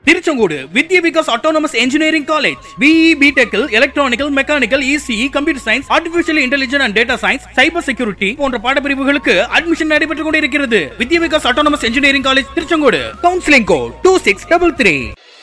Tiruchengode Vidya Vikas autonomous engineering college BE பிடெக்கில் electronical mechanical ECE computer science artificial intelligence and data science cyber security போன்ற பாடப்பிரிவுகளுக்கு admission நடைபெற்றுக் கொண்டிருக்கிறது Vidya Vikas autonomous engineering college Tiruchengode counselling code two six double three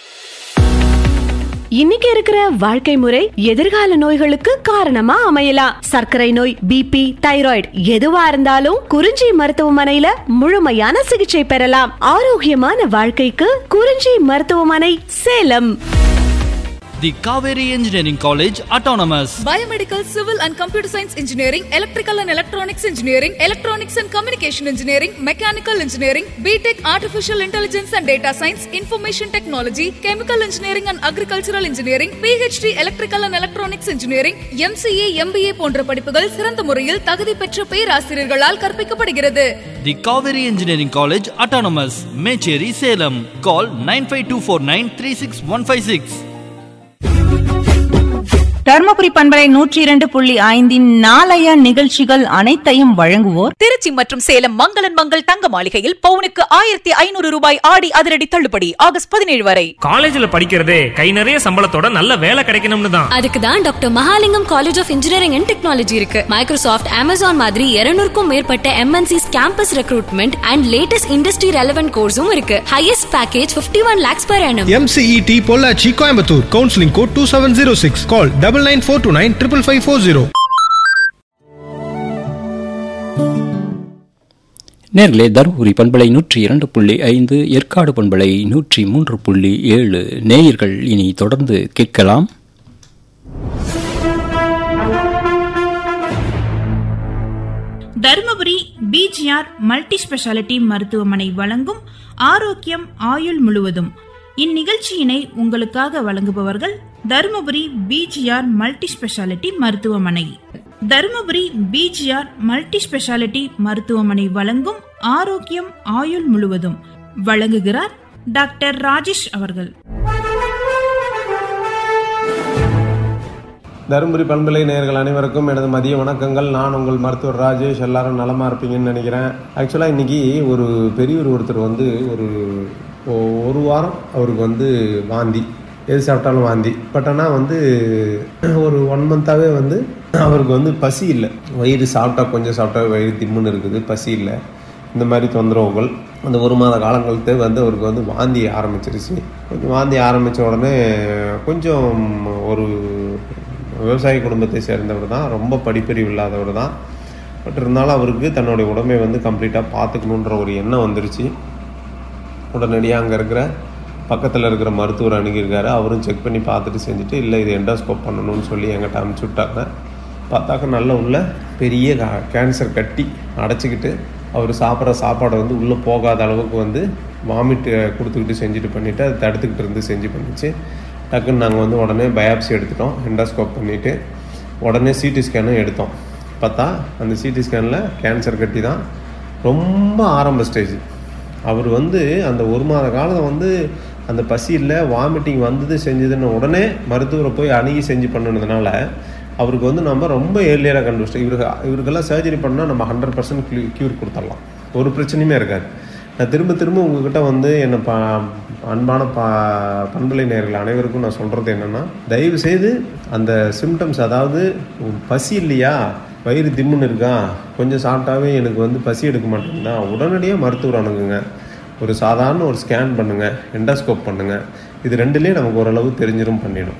இன்னைக்கு இருக்கிற வாழ்க்கை முறை எதிர்கால நோய்களுக்கு காரணமா அமையலாம் சர்க்கரை நோய் பிபி தைராய்டு எதுவா இருந்தாலும் குறிஞ்சி மருத்துவமனையில முழுமையான சிகிச்சை பெறலாம் ஆரோக்கியமான வாழ்க்கைக்கு குறிஞ்சி மருத்துவமனை Salem The Kaveri Engineering College Autonomous. Biomedical, Civil and Computer Science Engineering, Electrical and Electronics Engineering, Electronics and Communication Engineering, Mechanical Engineering, BTech Artificial Intelligence and Data Science, Information Technology, Chemical Engineering and Agricultural Engineering, PhD Electrical and Electronics Engineering, MCA, MBA போன்ற படிப்புகள் சிறந்த முறையில் தகுதி பெற்ற பேராசிரியர்களால் கற்பிக்கப்படுகிறது The Kaveri Engineering College Autonomous. Mecheri Salem. Call 95249 Dharmapuri பண்பலை நூற்றி இரண்டு புள்ளி ஐந்தின் நாளைய நிகழ்ச்சிகள் அனைத்தையும் வழங்குவோர் திருச்சி மற்றும் சேலம் மங்களன் மங்கள் தங்க மாளிகையில் பவுனுக்கு ஆயிரத்தி ஐநூறு ரூபாய் ஆடி அதிரடி தள்ளுபடி ஆகஸ்ட் பதினேழு வரை காலேஜ்ல படிக்கிறதே கை நிறைய சம்பளத்தோட நல்ல வேலை கிடைக்கணும்னு தான் அதுக்கு தான் doctor Mahalingam college of engineering and technology இருக்கு மைக்ரோசாஃப்ட் அமேசான் மாதிரி இருநூறுக்கும் மேற்பட்ட MNCs campus recruitment and latest industry relevant கோர்ஸும் இருக்கு highest package 51 one lakhs per annum MCET Pollachi Coimbatore counselling code two seven zero six call double nine four two nine triple five four zero நேர்களே தருமபுரி பண்பலை நூற்றி இரண்டு புள்ளி ஐந்து ஏற்காடு பண்பலை நூற்றி மூன்று புள்ளி ஏழு நேயர்கள் இனி தொடர்ந்து கேட்கலாம் தருமபுரி பிஜிஆர் மல்டி ஸ்பெஷாலிட்டி மருத்துவமனை வழங்கும் ஆரோக்கியம் ஆயுள் முழுவதும் இந்நிகழ்ச்சியினை உங்களுக்காக வழங்குபவர்கள் தருமபுரி பிஜிஆர் மல்டி ஸ்பெஷாலிட்டி மருத்துவமனை தருமபுரி பிஜிஆர் மல்டி ஸ்பெஷாலிட்டி மருத்துவமனை வழங்கும் ஆரோக்கியம் ஆயுள் முழுவதும் வழங்குகிறார் டாக்டர் ராஜேஷ் அவர்கள் தருமபுரி பண்பலை நேயர்கள் அனைவருக்கும் எனது மதிய வணக்கங்கள் நான் உங்கள் மருத்துவர் ராஜேஷ் எல்லாரும் நலமா இருப்பீங்கன்னு நினைக்கிறேன் ஆக்சுவலாக இன்னைக்கு ஒரு பெரியவர் ஒருத்தர் வந்து ஒரு ஒ- ஒரு வாரம் அவருக்கு வந்து வாந்தி எது சாப்பிட்டாலும் வாந்தி பட் ஆனால் வந்து ஒரு ஒன் மந்த்தாகவே வந்து அவருக்கு வந்து பசி இல்லை வயிறு சாப்பிட்டா கொஞ்சம் சாப்பிட்டா வயிறு திம்முன்னு இருக்குது பசி இல்லை இந்த மாதிரி தொந்தரவுகள் அந்த ஒரு மாத காலங்களுக்கு வந்து அவருக்கு வந்து வாந்தி ஆரம்பிச்சிருச்சு கொஞ்சம் வாந்தி ஆரம்பித்த உடனே கொஞ்சம் ஒரு விவசாய குடும்பத்தை சேர்ந்தவர் தான் ரொம்ப படிப்பறிவு இல்லாதவர் தான் பட் இருந்தாலும் அவருக்கு தன்னுடைய உடம்பை வந்து கம்ப்ளீட்டாக பார்த்துக்கணுன்ற ஒரு எண்ணம் வந்துருச்சு உடனடியாக அங்கே இருக்கிற பக்கத்தில் இருக்கிற மருத்துவர் அணுகியிருக்காரு அவரும் செக் பண்ணி பார்த்துட்டு செஞ்சுட்டு இல்லை இது எண்டோஸ்கோப் பண்ணணும்னு சொல்லி என்கிட்ட அனுப்பிச்சி விட்டாங்க பார்த்தாக்க நல்ல உள்ள பெரிய கா- கேன்சர் கட்டி அடைச்சிக்கிட்டு அவர் சாப்பிட்ற சாப்பாடை வந்து உள்ளே போகாத அளவுக்கு வந்து வாமிட் கொடுத்துக்கிட்டு செஞ்சுட்டு பண்ணிவிட்டு அதை தடுத்துக்கிட்டு இருந்து செஞ்சு பண்ணிச்சு டக்குன்னு நாங்கள் வந்து உடனே பயாப்சி எடுத்துட்டோம் எண்டோஸ்கோப் பண்ணிவிட்டு உடனே சிடி ஸ்கேனும் எடுத்தோம் பார்த்தா அந்த சிடி ஸ்கேனில் கேன்சர் கட்டி தான் ரொம்ப ஆரம்ப ஸ்டேஜ் அவர் வந்து அந்த ஒரு மாத காலம் வந்து அந்த பசி இல்லை வாமிட்டிங் வந்தது செஞ்சதுன்னு உடனே மருத்துவரை போய் அணுகி செஞ்சு பண்ணினதுனால அவருக்கு வந்து நம்ம ரொம்ப ஏர்லியராக கண்டுபிடிச்சோம் இவருக்கு இவருக்கெல்லாம் சர்ஜரி பண்ணால் நம்ம ஹண்ட்ரட் பர்சன்ட் க்யூர் கொடுத்துடலாம் ஒரு பிரச்சனையுமே இருக்காது நான் திரும்ப திரும்ப உங்ககிட்ட வந்து என்னை பா அன்பான பா பண்பலை நேயர்கள் அனைவருக்கும் நான் சொல்கிறது என்னென்னா தயவு செய்து அந்த சிம்டம்ஸ் அதாவது பசி இல்லையா வயிறு திம்முன்னு இருக்கா கொஞ்சம் சாப்பிட்டாவே எனக்கு வந்து பசி எடுக்க மாட்டேங்குதா உடனடியாக மருத்துவர் அணுகுங்க ஒரு சாதாரண ஒரு ஸ்கேன் பண்ணுங்கள் எண்டோஸ்கோப் பண்ணுங்கள் இது ரெண்டுலேயே நமக்கு ஓரளவு தெரிஞ்சிரும் பண்ணிடும்